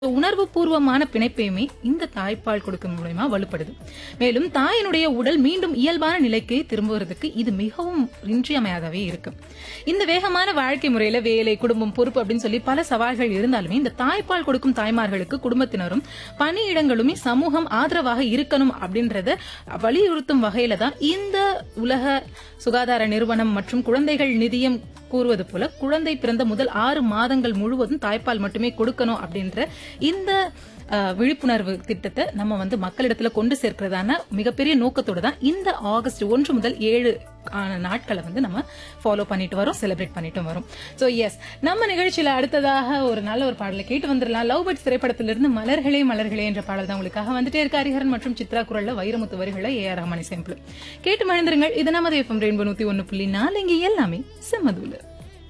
உணர்வு பூர்வமான பிணைப்பையுமே இந்த தாய்ப்பால் கொடுக்கும் மூலயமா வலுப்படுது மேலும் தாயினுடைய உடல் மீண்டும் இயல்பான நிலைக்கு திரும்புவதற்கு இது மிகவும் இன்றியமையாதவே இருக்கு இந்த வேகமான வாழ்க்கை முறையில வேலை குடும்பம் பொறுப்பு அப்படின்னு சொல்லி பல சவால்கள் இருந்தாலுமே இந்த தாய்ப்பால் கொடுக்கும் தாய்மார்களுக்கு குடும்பத்தினரும் பணியிடங்களுமே சமூகம் ஆதரவாக இருக்கணும் அப்படின்றத வலியுறுத்தும் வகையில தான் இந்த உலக சுகாதார நிறுவனம் மற்றும் குழந்தைகள் நிதியம் கூறுவது போல குழந்தை பிறந்த முதல் ஆறு மாதங்கள் முழுவதும் தாய்ப்பால் மட்டுமே கொடுக்கணும் அப்படின்ற இந்த அஹ், விழிப்புணர்வு திட்டத்தை நம்ம வந்து மக்களிடத்துல கொண்டு சேர்க்கிறதான மிகப்பெரிய நோக்கத்தோட தான் இந்த ஆகஸ்ட் ஒன்று முதல் ஏழு ஆன நாட்களை வந்து நம்ம ஃபாலோ பண்ணிட்டு வரோம் செலிப்ரேட் பண்ணிட்டு வரோம் சோ எஸ் நம்ம நிகழ்ச்சியில அடுத்ததாக ஒரு நல்ல ஒரு பாடலை கேட்டு வந்துடலாம் லவ் பர்ட்ஸ் திரைப்படத்திலிருந்து மலர்களே மலர்களே என்ற பாடல் தான் உங்களுக்காக வந்துட்டே இருக்கு ஹரிஹரன் மற்றும் சித்ரா குரல்ல வைரமுத்து வரிகளை ஏ ஆர் ரஹ்மானி சிம்பிள் கேட்டு மகிழ்ந்துருங்கள் இது நமது எஃப்எம் ரெயின்போ நூத்தி ஒன்னு புள்ளி நாலு இங்க எல்லாமே செம்மதூலு